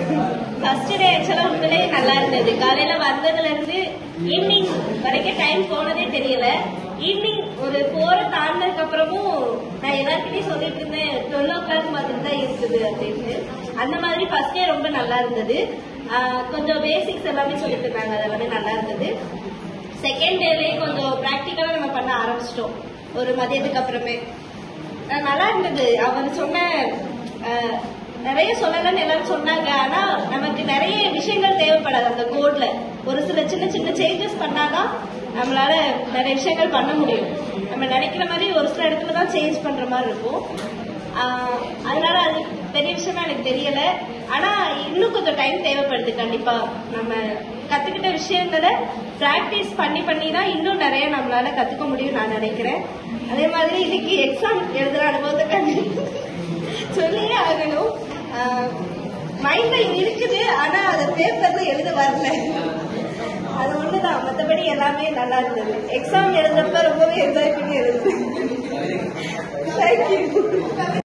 first day ஆக்சுவலா உண்மையிலே நல்லா இருந்தது காலையில வந்ததுல இருந்து ஈவினிங் வரைக்கும் டைம் போனதே தெரியல ஈவினிங் ஒரு போரை தாண்டினதுக்கு அப்புறமும் நான் எல்லாருக்கிட்டையும் சொல்லிட்டு இருந்தேன் டுவெல் ஓ கிளாக் மாதிரி தான் இருக்குது அப்படின்னு அந்த மாதிரி ஃபர்ஸ்ட் டே ரொம்ப நல்லா இருந்தது ஆஹ் கொஞ்சம் பேசிக்ஸ் எல்லாமே சொல்லிட்டு இருந்தாங்க அது எல்லாமே நல்லா இருந்தது செகண்ட் டேலயே கொஞ்சம் ப்ராக்டிக்கலா நம்ம பண்ண ஆரம்பிச்சிட்டோம் ஒரு மதியத்துக்கு அப்புறமே அஹ் நல்லா இருந்தது அவர் சொன்ன அஹ், நிறைய சொல்லலன்னு எல்லாரும் சொன்னாங்க ஆனா நமக்கு நிறைய விஷயங்கள் தேவைப்படாது அந்த கோட்ல ஒரு சில சின்ன சின்ன சேஞ்சஸ் பண்ணாதான் நம்மளால நிறைய விஷயங்கள் பண்ண முடியும் நம்ம நினைக்கிற மாதிரி ஒரு சில இடத்துல தான் சேஞ்ச் பண்ற மாதிரி இருக்கும் ஆஹ், அதனால அது பெரிய விஷயமா எனக்கு தெரியல ஆனா இன்னும் கொஞ்சம் டைம் தேவைப்படுது கண்டிப்பா நம்ம கத்துக்கிட்ட விஷயங்களை பிராக்டிஸ் பண்ணி பண்ணி தான் இன்னும் நிறைய நம்மளால கத்துக்க முடியும் நான் நினைக்கிறேன் அதே மாதிரி இன்னைக்கு எக்ஸாம் எழுதுற அனுபவத்தை கண்டு சொல்லியே ஆகணும் மைண்ட்ல இருக்குது ஆனா அதை பேப்பர்ல எழுத வரல அது ஒண்ணுதான் மத்தபடி எல்லாமே நல்லா இருந்தது எக்ஸாம் எழுதுறப்ப ரொம்பவே என்ஜாய் பண்ணி